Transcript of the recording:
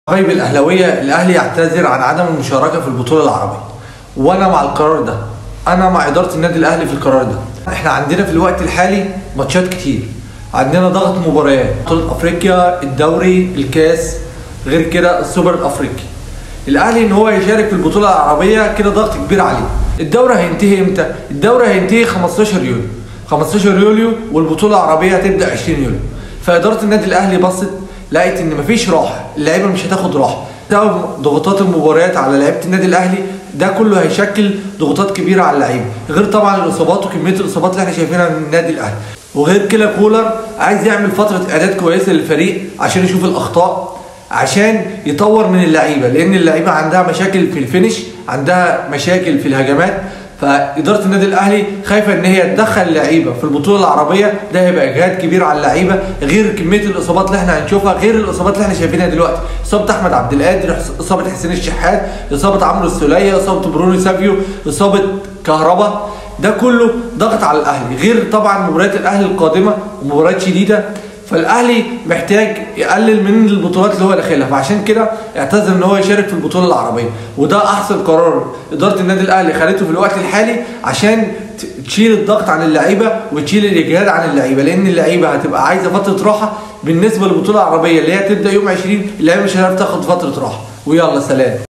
طيب الاهلاويه الاهلي يعتذر عن عدم المشاركه في البطوله العربيه وانا مع القرار ده انا مع اداره النادي الاهلي في القرار ده احنا عندنا في الوقت الحالي ماتشات كتير عندنا ضغط مباريات بطوله افريقيا الدوري الكاس غير كده السوبر الافريقي الاهلي ان هو يشارك في البطوله العربيه كده ضغط كبير عليه الدوره هينتهي امتى الدوره هينتهي 15 يوليو 15 يوليو والبطوله العربيه هتبدا 20 يوليو فاداره النادي الاهلي بصت لقيت ان مفيش راحه اللعيبه مش هتاخد راحه بسبب ضغوطات المباريات على لعيبه النادي الاهلي ده كله هيشكل ضغوطات كبيره على اللعيبه غير طبعا الاصابات وكميه الاصابات اللي احنا شايفينها من النادي الاهلي وغير كده كولر عايز يعمل فتره اعداد كويسه للفريق عشان يشوف الاخطاء عشان يطور من اللعيبه لان اللعيبه عندها مشاكل في الفينش عندها مشاكل في الهجمات فاداره النادي الاهلي خايفه ان هي تدخل اللعيبه في البطوله العربيه ده هيبقى اجهاد كبير على اللعيبه غير كميه الاصابات اللي احنا هنشوفها غير الاصابات اللي احنا شايفينها دلوقتي اصابه احمد عبد القادر اصابه حسين الشحات اصابه عمرو السوليه اصابه برونو سافيو اصابه كهربا ده كله ضغط على الاهلي غير طبعا مباريات الاهلي القادمه ومباريات شديده فالاهلي محتاج يقلل من البطولات اللي هو داخلها فعشان كده اعتذر ان هو يشارك في البطوله العربيه وده احسن قرار اداره النادي الاهلي خدته في الوقت الحالي عشان تشيل الضغط عن اللعيبه وتشيل الاجهاد عن اللعيبه لان اللعيبه هتبقى عايزه فتره راحه بالنسبه للبطوله العربيه اللي هي تبدا يوم 20 اللعيبه مش هتعرف تاخد فتره راحه ويلا سلام